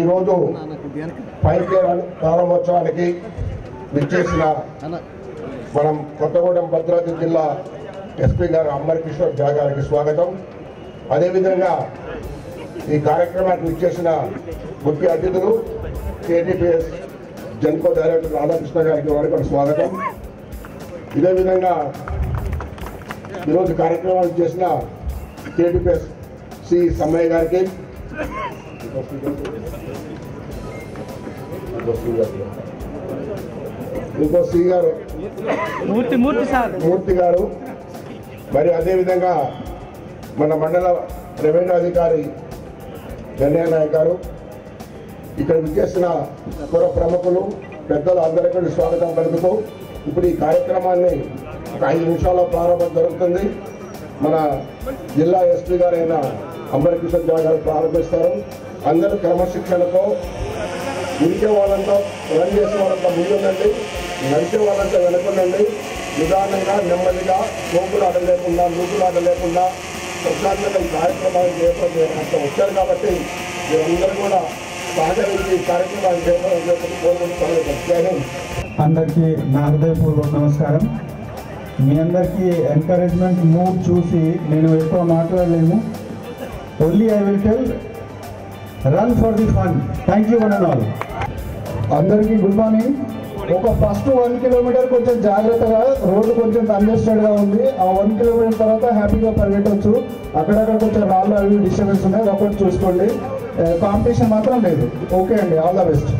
ఈరోజు ఫైవ్ కే ప్రారంభోత్సవానికి విచ్చేసిన మనం కొత్తగూడెం భద్రాద్రి జిల్లా ఎస్పీ గారు అమ్మర్ కిషోర్ జా గారికి స్వాగతం అదేవిధంగా ఈ కార్యక్రమానికి విచ్చేసిన ముఖ్య అతిథులు కేటీపీఎస్ జన్కో డైరెక్టర్ రాధాకృష్ణ గారికి వారికి కూడా స్వాగతం ఇదే విధంగా ఈరోజు కార్యక్రమాలు చేసిన కేటీపీఎస్ సి సమ్మయ్య గారికి ఇంకో సి గారు మూర్తి మూర్తి సార్ మూర్తి గారు మరి అదేవిధంగా మన మండల రెవెన్యూ అధికారి గణేయ నాయక్ గారు ఇక్కడ విచ్చేసిన పుర ప్రముఖులు పెద్దలు అందరికీ స్వాగతం పలుకుతూ ఇప్పుడు ఈ కార్యక్రమాన్ని ఒక ఐదు నిమిషాల్లో ప్రారంభం జరుగుతుంది మన జిల్లా ఎస్పీ గారైన అంబరి కిషోర్ జా గారు ప్రారంభిస్తారు అందరూ క్రమశిక్షణతో ఉరికే వాళ్ళంతా రన్ చేసే వాళ్ళంతా ముందుండండి నడిచే వాళ్ళంతా వెనకుండండి నిదానంగా నెమ్మదిగా పోకులాట లేకుండా నూకులాట లేకుండా ప్రశాంతంగా ఈ కార్యక్రమాలు చేపట్టి అంత వచ్చారు కాబట్టి మీరందరూ కూడా సహకరించి ఈ కార్యక్రమాలు చేపట్టి కోరుకుంటున్నాను జై హింద్ అందరికీ నా హృదయపూర్వక నమస్కారం మీ అందరికీ ఎంకరేజ్మెంట్ మూడ్ చూసి నేను ఎక్కువ మాట్లాడలేను only I will tell run for the fun thank you one and all అందరికీ గుడ్ మార్నింగ్ ఒక ఫస్ట్ వన్ కిలోమీటర్ కొంచెం జాగ్రత్తగా రోడ్డు కొంచెం కంజెస్టెడ్గా ఉంది ఆ వన్ కిలోమీటర్ తర్వాత హ్యాపీగా పరిగెట్టవచ్చు అక్కడక్కడ కొంచెం రాళ్ళు అవి డిస్టర్బెన్స్ ఉన్నాయి ఒకటి చూసుకోండి కాంపిటీషన్ మాత్రం లేదు ఓకే అండి ఆల్ ద బెస్ట్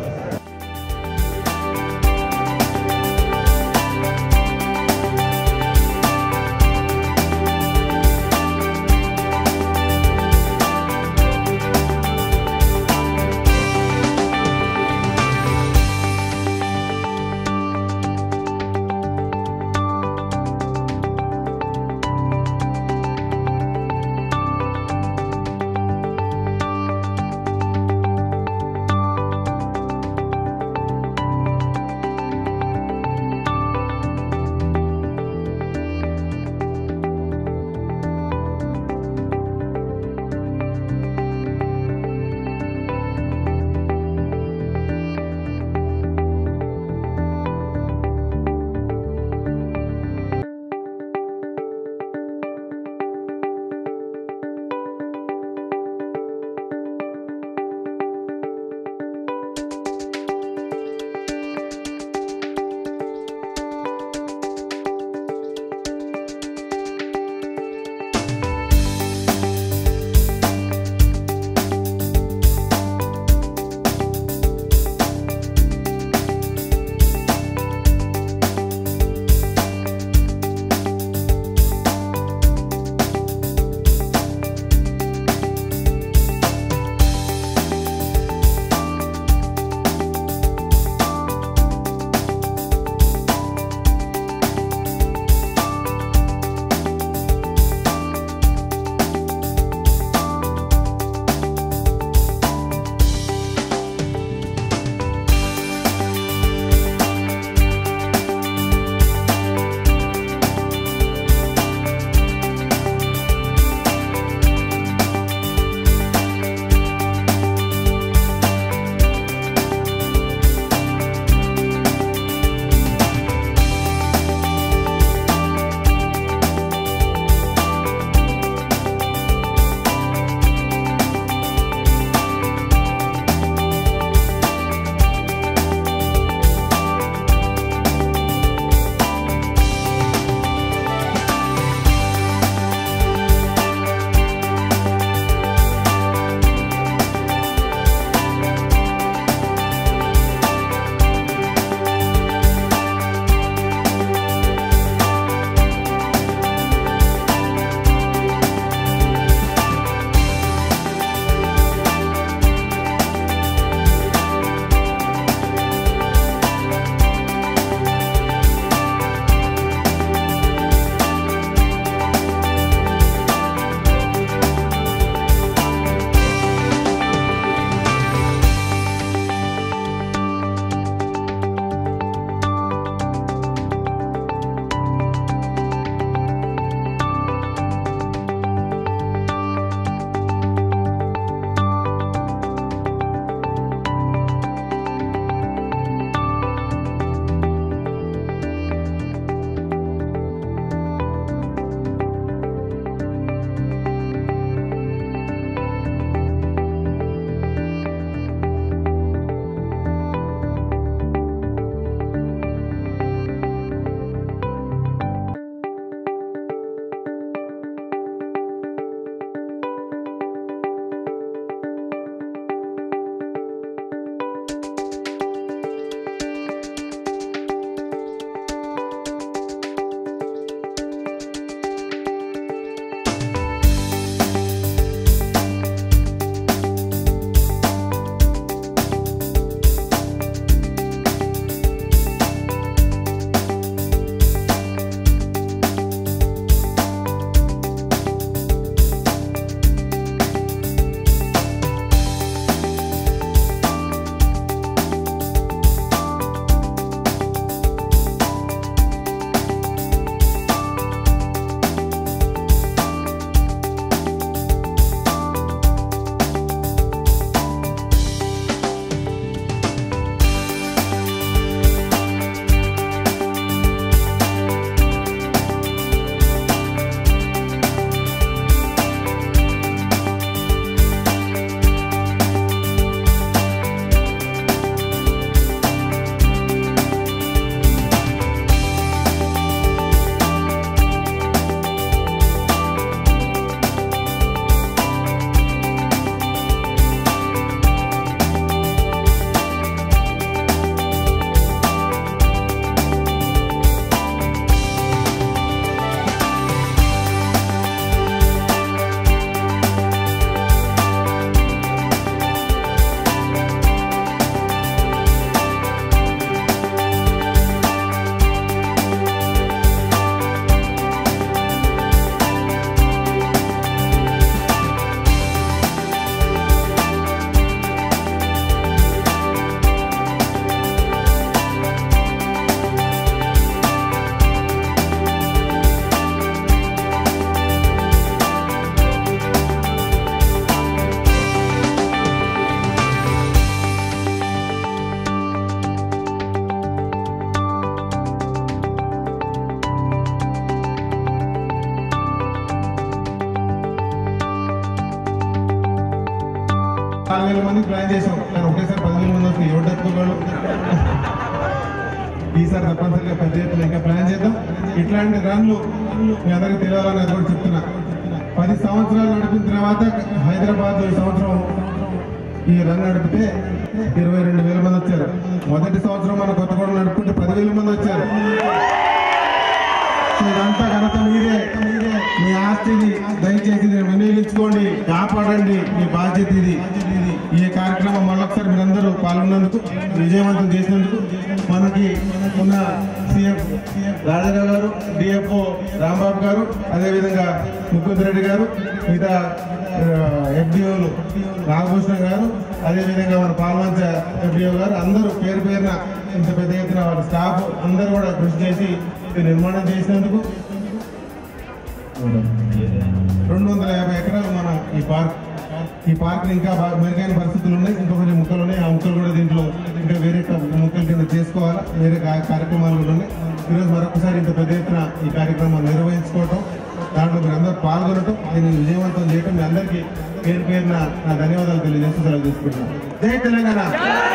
ప్లాన్ చేసాం కానీ ఒకేసారి పదివేల మంది వస్తుంది ఎవరు తక్కువ ఈసారి తప్పనిసరిగా పెద్ద ఎత్తున ఇంకా ప్లాన్ చేద్దాం ఇట్లాంటి రన్లు మీ అందరికీ తెలియాలని అది కూడా చెప్తున్నా పది సంవత్సరాలు నడిపిన తర్వాత హైదరాబాద్ ఈ సంవత్సరం ఈ రన్ నడిపితే ఇరవై రెండు వేల మంది వచ్చారు మొదటి సంవత్సరం మన కొత్తగూడెం నడుపుకుంటే పదివేల మంది వచ్చారు సో ఇదంతా ఘనత మీదే మీ ఆస్తిని దయచేసి మీరు వినియోగించుకోండి కాపాడండి మీ బాధ్యత ఇది ఈ కార్యక్రమం మళ్ళొకసారి మీరందరూ పాల్గొన్నందుకు విజయవంతం చేసినందుకు మనకి ఉన్న సీఎం రాజారావు గారు డిఎఫ్ఓ రాంబాబు గారు అదేవిధంగా ముకుంద్ రెడ్డి గారు మిగతా ఎఫ్డిఓలు నాగభూషణం గారు అదేవిధంగా మన పాల్వంచ ఎఫ్డిఓ గారు అందరూ పేరు పేరున ఇంత పెద్ద ఎత్తున వాళ్ళ స్టాఫ్ అందరూ కూడా కృషి చేసి ఇది నిర్మాణం చేసినందుకు రెండు వందల యాభై ఎకరాలు మన ఈ పార్క్ ఈ పార్క్ ఇంకా బాగా మెరుగైన పరిస్థితులు ఉన్నాయి ఇంకా కొన్ని ముక్కలు ఉన్నాయి ఆ ముక్కలు కూడా దీంట్లో ఇంకా వేరే క- ముక్కల కింద చేసుకోవాలా వేరే కా- కార్యక్రమాలు కూడా ఉన్నాయి ఈరోజు మరొకసారి ఇంత పెద్ద ఎత్తున ఈ కార్యక్రమం నిర్వహించుకోవటం దాంట్లో మీరు అందరూ పాల్గొనటం దీన్ని విజయవంతం చేయటం మీ అందరికీ పేరు పేరున నా ధన్యవాదాలు తెలియజేస్తూ సెలవు తీసుకుంటున్నాను జై తెలంగాణ